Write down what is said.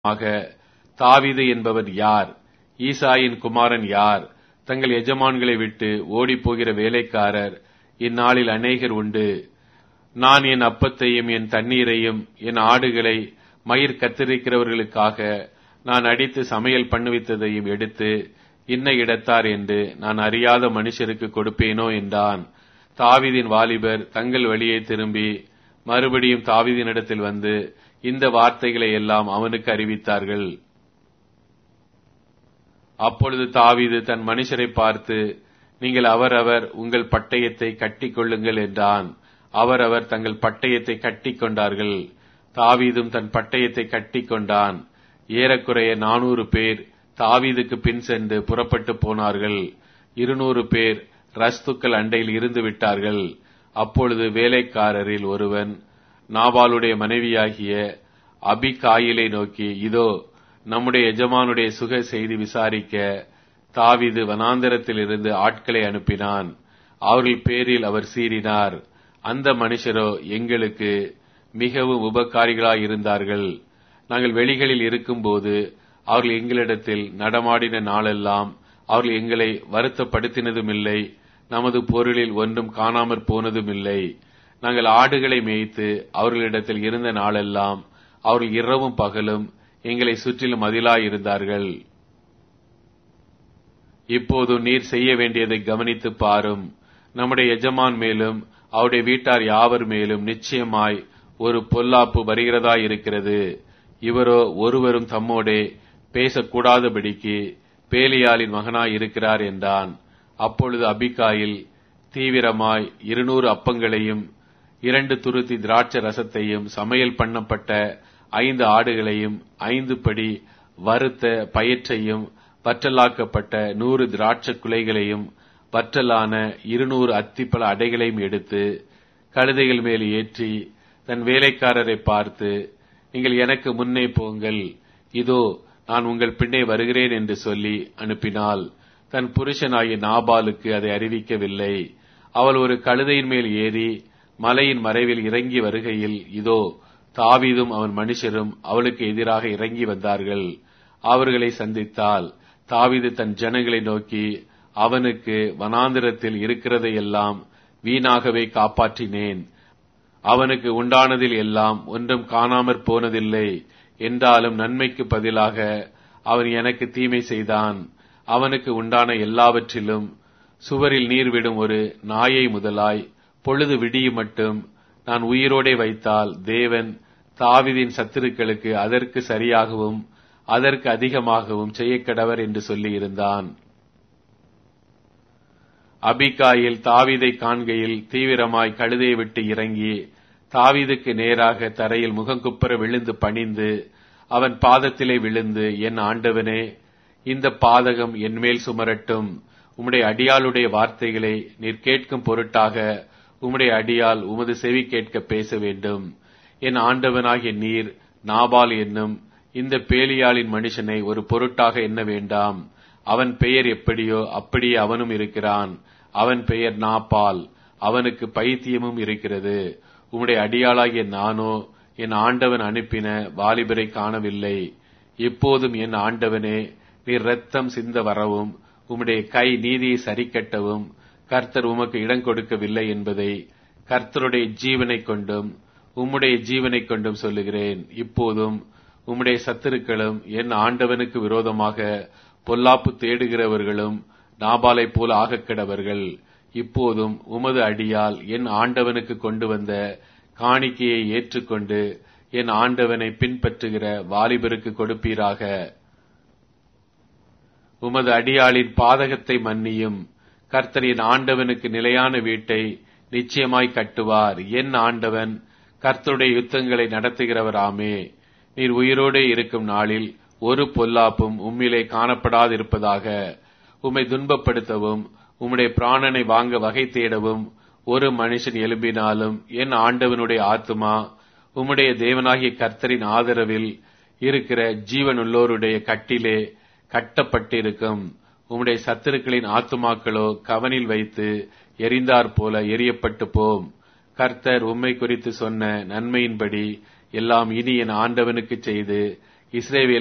ஆக தாவீது என்பவர் யார் ஈசாயின் குமாரன் யார் தங்கள் எஜமான்களை விட்டு ஓடிப்போகிற வேலைக்காரர் இந்நாளில் அநேகர் உண்டு நான் என் அப்பத்தையும் என் தண்ணீரையும் என் ஆடுகளை மயிர் கத்தரிக்கிறவர்களுக்காக நான் அடித்து சமையல் பண்ணுவித்ததையும் எடுத்து இன்ன இடத்தார் என்று நான் அறியாத மனுஷருக்கு கொடுப்பேனோ என்றான் தாவீதின் வாலிபர் தங்கள் வழியே திரும்பி மறுபடியும் தாவீதினிடத்தில் வந்து இந்த வார்த்தைகளை எல்லாம் அவனுக்கு அறிவித்தார்கள் அப்பொழுது தாவீது தன் மனுஷரை பார்த்து நீங்கள் அவரவர் உங்கள் பட்டயத்தை கட்டிக் கொள்ளுங்கள் என்றான் அவரவர் தங்கள் பட்டயத்தை கட்டிக் கொண்டார்கள் தாவீதும் தன் பட்டயத்தை கட்டிக் கொண்டான் ஏறக்குறைய நானூறு பேர் தாவீதுக்கு பின் சென்று புறப்பட்டு போனார்கள் இருநூறு பேர் ரஸ்துக்கள் அண்டையில் இருந்து விட்டார்கள் அப்பொழுது வேலைக்காரரில் ஒருவன் நாபாலுடைய மனைவியாகிய அபிகாயிலை நோக்கி இதோ நம்முடைய எஜமானுடைய சுக செய்தி விசாரிக்க தாவிது வனாந்தரத்திலிருந்து ஆட்களை அனுப்பினான் அவர்கள் பேரில் அவர் சீறினார் அந்த மனுஷரோ எங்களுக்கு மிகவும் உபகாரிகளாயிருந்தார்கள் நாங்கள் வெளிகளில் இருக்கும்போது அவர்கள் எங்களிடத்தில் நடமாடின நாளெல்லாம் அவர்கள் எங்களை வருத்தப்படுத்தினதும் இல்லை நமது பொருளில் ஒன்றும் காணாமற் போனதும் இல்லை நாங்கள் ஆடுகளை மேய்த்து அவர்களிடத்தில் இருந்த நாளெல்லாம் அவர்கள் இரவும் பகலும் எங்களை சுற்றிலும் மதிலாயிருந்தார்கள் இப்போது நீர் செய்ய வேண்டியதை கவனித்து பாரும் நம்முடைய எஜமான் மேலும் அவருடைய வீட்டார் யாவர் மேலும் நிச்சயமாய் ஒரு பொல்லாப்பு வருகிறதா இருக்கிறது இவரோ ஒருவரும் தம்மோடே பேசக்கூடாதபடிக்கு பேலியாளின் மகனாய் இருக்கிறார் என்றான் அப்பொழுது அபிகாயில் தீவிரமாய் இருநூறு அப்பங்களையும் இரண்டு துருத்தி திராட்சை ரசத்தையும் சமையல் பண்ணப்பட்ட ஐந்து ஆடுகளையும் ஐந்து படி வறுத்த பயிற்சையும் வற்றலாக்கப்பட்ட நூறு திராட்சை குலைகளையும் வற்றலான இருநூறு அத்திப்பழ அடைகளையும் எடுத்து கழுதைகள் மேல் ஏற்றி தன் வேலைக்காரரை பார்த்து நீங்கள் எனக்கு முன்னே போங்கள் இதோ நான் உங்கள் பின்னே வருகிறேன் என்று சொல்லி அனுப்பினாள் தன் புருஷனாகிய நாபாலுக்கு அதை அறிவிக்கவில்லை அவள் ஒரு கழுதையின் மேல் ஏறி மலையின் மறைவில் இறங்கி வருகையில் இதோ தாவீதும் அவன் மனுஷரும் அவளுக்கு எதிராக இறங்கி வந்தார்கள் அவர்களை சந்தித்தால் தாவீது தன் ஜனங்களை நோக்கி அவனுக்கு வனாந்திரத்தில் இருக்கிறதையெல்லாம் வீணாகவே காப்பாற்றினேன் அவனுக்கு உண்டானதில் எல்லாம் ஒன்றும் காணாமற் போனதில்லை என்றாலும் நன்மைக்கு பதிலாக அவன் எனக்கு தீமை செய்தான் அவனுக்கு உண்டான எல்லாவற்றிலும் சுவரில் நீர் விடும் ஒரு நாயை முதலாய் பொழுது விடியும் மட்டும் நான் உயிரோடே வைத்தால் தேவன் தாவிதின் சத்துருக்களுக்கு அதற்கு சரியாகவும் அதற்கு அதிகமாகவும் செய்யக்கடவர் என்று சொல்லியிருந்தான் அபிகாயில் தாவிதை காண்கையில் தீவிரமாய் கழுதையை விட்டு இறங்கி தாவீதுக்கு நேராக தரையில் முகங்குப்புற விழுந்து பணிந்து அவன் பாதத்திலே விழுந்து என் ஆண்டவனே இந்த பாதகம் என்மேல் சுமரட்டும் உம்முடைய அடியாளுடைய வார்த்தைகளை நீர் கேட்கும் பொருட்டாக உம்முடைய அடியால் உமது செவி கேட்க பேச வேண்டும் என் ஆண்டவனாகிய நீர் நாபால் என்னும் இந்த பேலியாளின் மனுஷனை ஒரு பொருட்டாக எண்ண வேண்டாம் அவன் பெயர் எப்படியோ அப்படியே அவனும் இருக்கிறான் அவன் பெயர் நாப்பால் அவனுக்கு பைத்தியமும் இருக்கிறது உம்முடைய அடியாளாகிய நானோ என் ஆண்டவன் அனுப்பின வாலிபரை காணவில்லை இப்போதும் என் ஆண்டவனே நீர் ரத்தம் சிந்த வரவும் உம்முடைய கை நீதியை சரிக்கட்டவும் கர்த்தர் உமக்கு இடம் கொடுக்கவில்லை என்பதை கர்த்தருடைய ஜீவனை கொண்டும் உம்முடைய ஜீவனை கொண்டும் சொல்லுகிறேன் இப்போதும் உம்முடைய சத்துருக்களும் என் ஆண்டவனுக்கு விரோதமாக பொல்லாப்பு தேடுகிறவர்களும் நாபாலை போல ஆகக்கிடவர்கள் இப்போதும் உமது அடியால் என் ஆண்டவனுக்கு கொண்டு வந்த காணிக்கையை ஏற்றுக்கொண்டு என் ஆண்டவனை பின்பற்றுகிற வாலிபருக்கு கொடுப்பீராக உமது அடியாளின் பாதகத்தை மன்னியும் கர்த்தர் என் ஆண்டவனுக்கு நிலையான வீட்டை நிச்சயமாய் கட்டுவார் என் ஆண்டவன் கர்த்தருடைய யுத்தங்களை நடத்துகிறவராமே நீர் உயிரோடே இருக்கும் நாளில் ஒரு பொல்லாப்பும் உம்மிலே காணப்படாதிருப்பதாக உம்மை துன்பப்படுத்தவும் உம்முடைய பிராணனை வாங்க வகை தேடவும் ஒரு மனுஷன் எழும்பினாலும் என் ஆண்டவனுடைய ஆத்துமா உம்முடைய தேவனாகிய கர்த்தரின் ஆதரவில் இருக்கிற ஜீவனுள்ளோருடைய கட்டிலே கட்டப்பட்டிருக்கும் உம்முடைய சத்துருக்களின் ஆத்துமாக்களோ கவனில் வைத்து எரிந்தாற் போல எரியப்பட்டு போம் கர்த்தர் உம்மை குறித்து சொன்ன நன்மையின்படி எல்லாம் இனி என் ஆண்டவனுக்கு செய்து இஸ்ரேவேல்